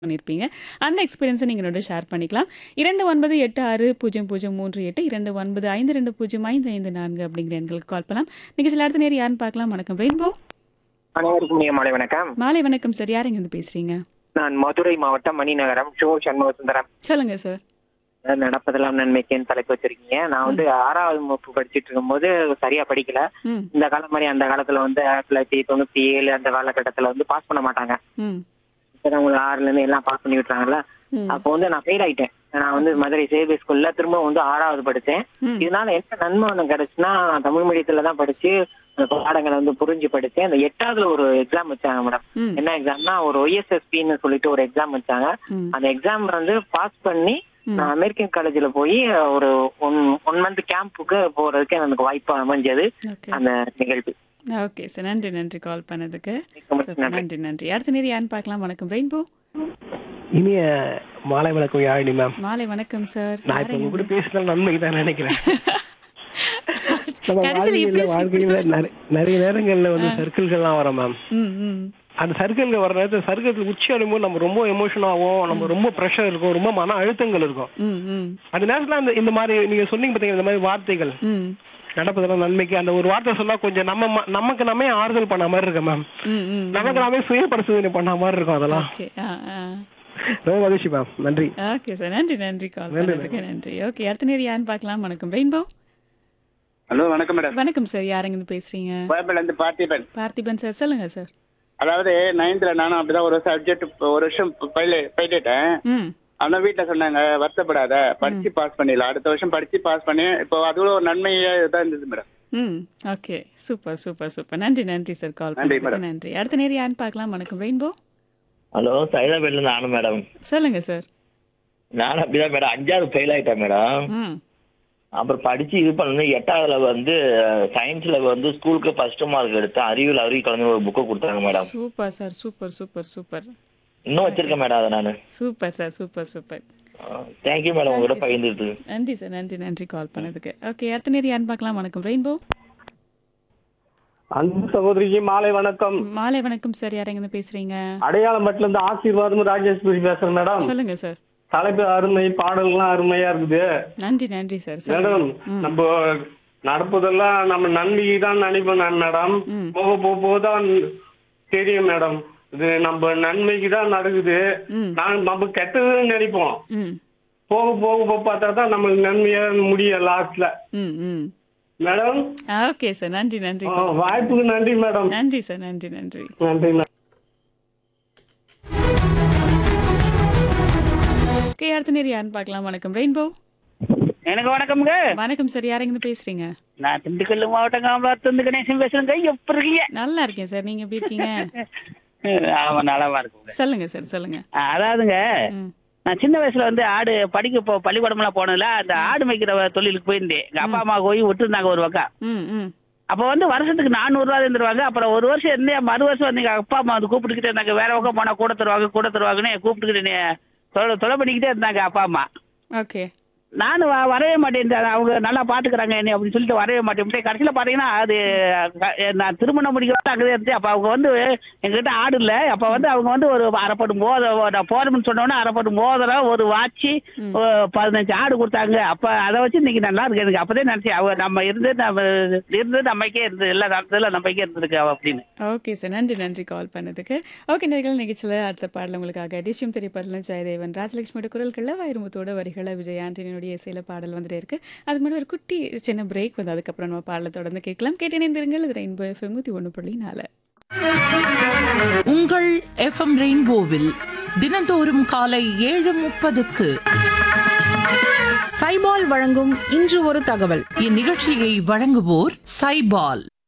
பண்ணியிருப்பீங்க. அந்த எக்ஸ்பீரியன்ஸ நீங்க என்னோட ஷேர் பண்ணிக்கலாம். 29860308 2952055554 அப்படிங்கிற எண்களுக்கு கால் பண்ணலாம். நிகழ்ச்சியில அடுத்த நேரம் யாருன்னு பார்க்கலாம். வணக்கம் ரெயின்போ. அனைவருக்கும் இனிய மாலை வணக்கம் மாலை வணக்கம் சார். யார் எங்கேருந்து பேசுறீங்க? நான் மதுரை மாவட்டம் மணிநகரம் ஷோ சண்முக சுந்தரம் சொல்லுங்க சார். நடப்பதெல்லாம் நன்மைக்குன்னு தலைப்பு வச்சிருக்கீங்க நான் வந்து ஆறாவது வகுப்பு படிச்சிட்டு இருக்கும்போது சரியா படிக்கல ம். இந்த காலம் மாதிரி அந்த காலத்துல வந்து ஆயிரத்தி தொள்ளாயிரத்தி தொண்ணூத்தி ஏழு அந்த காலகட்டத்துல வந்து பாஸ் பண்ண மாட்டாங்க ம். இப்பதான் உங்களுக்கு ஆறுல இருந்து எல்லாம் பாஸ் பண்ணி விட்டுறாங்கல்ல ம். அப்போ வந்து நான் ஃபெயில் ஆயிட்டேன் நான் வந்து மதுரை சேபி ஸ்கூல்ல திரும்ப வந்து ஆறாவது படிச்சேன் ம். இதனால என்ன நன்மை ஒண்ணு கிடைச்சுன்னா நான் தமிழ் மீடியத்துல தான் படிச்சு அந்த பாடங்களை வந்து புரிஞ்சு படிச்சேன் அந்த எட்டாவதுல ஒரு எக்ஸாம் வச்சாங்க மேடம் ம். என்ன எக்ஸாம்னா ஒரு ஒய்எஸ்எஸ்பின்னு சொல்லிட்டு ஒரு எக்ஸாம் வச்சாங்க ம். அந்த எக்ஸாம் வந்து பாஸ் பண்ணி ம். நான் அமெரிக்கன் காலேஜ்ல போய் ஒரு ஒன் ஒன் மந்த் கேம்புக்கு போறதுக்கு எனக்கு வாய்ப்பு அமைஞ்சது ஓகே. அந்த நிகழ்வு ஓகே சார். நன்றி நன்றி கால் பண்ணதுக்கு. மிக்க மகிழ்ச்சி. சூப்பர். நன்றி நன்றி. அடுத்த நேரம் யாருன்னு பார்க்கலாம். வணக்கம் ரெயின்போ. இனிய மாலை வணக்கம் யாழினி மேம் மாலை வணக்கம் சார். நான் யார் இப்ப உங்க எங்க- கூட பேசினால் நன்மை தான் நினைக்கிறேன் நம்ம கடைசியில இப்படி வாழ்க்கையில வாழ்க்கையில நிறைய- நிறைய நேரங்கள்ல வந்து சர்க்கிள்கள்லாம் வரும் மேம் ம் ம் அந்த சர்க்கிள்கள் வர நேரத்தில் சர்க்கிள் உச்சி அடையும்போது நம்ம ரொம்ப எமோஷன் ஆகும் நம்ம ரொம்ப ப்ரெஷர் இருக்கும் ரொம்ப மன அழுத்தங்கள் இருக்கும் ம் ம் அந்த நேரத்துல அந்த இந்த மாதிரி நீங்க சொன்னீங்க பாத்தீங்க இந்த மாதிரி வார்த்தைகள் ம் நடப்பதெல்லாம் நன்மைக்கு அந்த ஒரு வார்த்தை சொன்னா கொஞ்சம் நம்ம ம- நமக்கு நம்ம ஆறுதல் பண்ண மாதிரி இருக்கு மேம் ம் ம் நமக்கு நாமே சுய பரிசோதனை பண்ண மாதிரி இருக்கும் அதெல்லாம் ஓகே ஆ ஆ ரொம்ப மகிழ்ச்சி மேம் நன்றி ஓகே சார் நன்றி நன்றி கால் பண்ணதுக்கு நன்றி ஓகே அடுத்த நேரம் யாருன்னு பார்க்கலாம் வணக்கம் ரெயின்போ ஹலோ வணக்கம் மேடம் வணக்கம் சார் யாருங்க பேசுறீங்க கோயம்பேடுல இருந்து பார்த்திபன் பார்த்திபன் சார் சொல்லுங்க சார் அதாவது நைன்த்ல நானும் அப்படிதான் ஒரு சப்ஜெக்ட் ஒரு வருஷம் பயிலிட்டேன் ம் ஆனா வீட்டுல சொன்னாங்க வருத்தப்படாத படிச்சு பாஸ் பண்ணிடலாம் அடுத்த வருஷம் படிச்சு பாஸ் பண்ணி இப்போ அதுல ஒரு நன்மையா தான் இருந்தது மேடம் ம் ஓகே சூப்பர் சூப்பர் சூப்பர் நன்றி நன்றி சார் கால் நன்றி, பண்ணதுக்கு நன்றி அடுத்த நேரம் யாருன்னு பார்க்கலாம் வணக்கம் ரெயின்போ ஹலோ சைதாபேட்ல இருந்து நானும் மேடம் சொல்லுங்க சார் நானும் அப்படிதான் மேடம் அஞ்சாவது ஃபெயில் ஆயிட்டேன் மேடம் ம் அப்புறம் படிச்சு இது பண்ணணும் எட்டாவதுல வந்து சயின்ஸ்ல வந்து ஸ்கூலுக்கு ஃபர்ஸ்ட் மார்க் எடுத்தேன் அறிவியல் அறிவு கலந்து ஒரு புக்கு கொடுத்தாங்க madam super sir super super super இன்னும் வச்சிருக்கேன் மேடம் அதை நான் super sir super super thank you madam உங்கள்கிட்ட பகிர்ந்துட்டு நன்றி சார் நன்றி நன்றி கால் பண்ணதுக்கு ஓகே அடுத்த நேரம் யாருன்னு பார்க்கலாம் வணக்கம் ரெயின்போ அன்பு சகோதரிக்கு மாலை வணக்கம் மாலை வணக்கம் சார் யார் எங்க பேசுறீங்க அடையாளம்பட்டில இருந்து ஆசீர்வாதம் ராஜேஸ்வரி பேசுறேன் மேடம் சொல்லுங்க சார் தலைப்பு அருமை பாடல்கள்லாம் அருமையா இருக்குது நன்றி நன்றி சார் மேடம் சொல்லுங்க ம். நம்ம நடப்பதெல்லாம் நம்ம நன்மைக்கு தான் நினைப்போம் நான் மேடம் ம். போக போக போக தான் தெரியும் மேடம் இது நம்ம நன்மைக்கு தான் நடக்குது ம். நான் நம்ம கெட்டதுன்னு நினைப்போம் ம் போக போக போக பார்த்தா தான் நம்மளுக்கு நன்மையா முடியும் லாஸ்ட்ல ம் ம் மேடம் ஓகே சார் நன்றி நன்றி ஆ, வாய்ப்புக்கு நன்றி மேடம் நன்றி சார் நன்றி நன்றி நன்றி மேடம் ஓகே அடுத்த நேரம் யாருன்னு பார்க்கலாம் வணக்கம் ரெயின்போ எனக்கு வணக்கம்ங்க வணக்கம் சார் யார் எங்க பேசுறீங்க நான் திண்டுக்கல் மாவட்டம் காமராஜ் கணேசன் பேசுறேங்க எப்படி இருக்கீங்க நல்லா இருக்கேன் சார் நீங்க எப்படி இருக்கீங்க ஆமா நலமா இருக்குங்க சொல்லுங்க சார் சொல்லுங்க அதாவதுங்க ம் நான் சின்ன வயசுல வந்து ஆடு படிக்க போ பள்ளிக்கூடம்லாம் போனதுல அந்த ஆடு மேய்க்கிற தொழிலுக்கு போயிருந்தேன் எங்க அப்பா அம்மா போய் விட்டுருந்தாங்க ஒரு பக்கம் ம் ம் அப்ப வந்து வருஷத்துக்கு நானூறு ரூபா தந்துருவாங்க அப்புறம் ஒரு வருஷம் இருந்தே மறு வருஷம் வந்து எங்க அப்பா அம்மா வந்து கூப்பிட்டுக்கிட்டே இருந்தாங்க வேற பக்கம் போனா கூட தருவாங்க கூட தருவாங்கன்னு கூப்பிட்டுக்கிட்டு தொலை தொலை பண்ணிக்கிட்டே இருந்தாங்க அப்பா அம்மா ஓகே நானும் வ- வரவே மாட்டேன் அவங்க நல்லா பாத்துக்கிறாங்க என்ன அப்படின்னு சொல்லிட்டு வரவே மாட்டேன் கடைசியில் பாத்தீங்கன்னா அது க- நான் திருமணம் முடிக்கிறப்ப அங்கே இருந்துச்சு அப்ப அவங்க வந்து எங்ககிட்ட ஆடு இல்ல அப்ப வந்து அவங்க வந்து ஒரு அரைப்படும் மோத நான் போறோம்னு சொன்னோன்னே அரைப்படும் மோதிரம் ஒரு வாட்சி பதினஞ்சு ஆடு கொடுத்தாங்க அப்ப அதை வச்சு இன்னைக்கு நல்லா இருக்கு எனக்கு அப்பதே நினைச்சேன் அவங்க நம்ம இருந்து நம்ம இருந்து நம்மக்கே இருந்து எல்லா நேரத்துல நம்மக்கே இருந்திருக்கு அவ அப்படின்னு ஓகே சார் நன்றி நன்றி கால் பண்ணதுக்கு ஓகே நேர்கள் நிகழ்ச்சியில் அடுத்த பாடல் உங்களுக்காக டிஷ்யம் திரைப்படத்தில் ஜெயதேவன் ராஜலட்சுமியோட குரல்களில் வைரமுத்தோட வரிகளை விஜய் ஆண்டனியுடைய இசையில் பாடல் வந்துட்டே இருக்கு அதுக்கு முன்னாடி ஒரு குட்டி சின்ன பிரேக் வந்து அதுக்கப்புறம் நம்ம பாடலை தொடர்ந்து கேட்கலாம் கேட்டு இணைந்திருங்கள் இது ரெயின்போ எஃப்எம் நூற்றி ஒன்று புள்ளி நாலு உங்கள் எஃப்எம் ரெயின்போவில் தினந்தோறும் காலை ஏழு முப்பதுக்கு சைபால் வழங்கும் இன்று ஒரு தகவல் இந்நிகழ்ச்சியை வழங்குவோர் சைபால்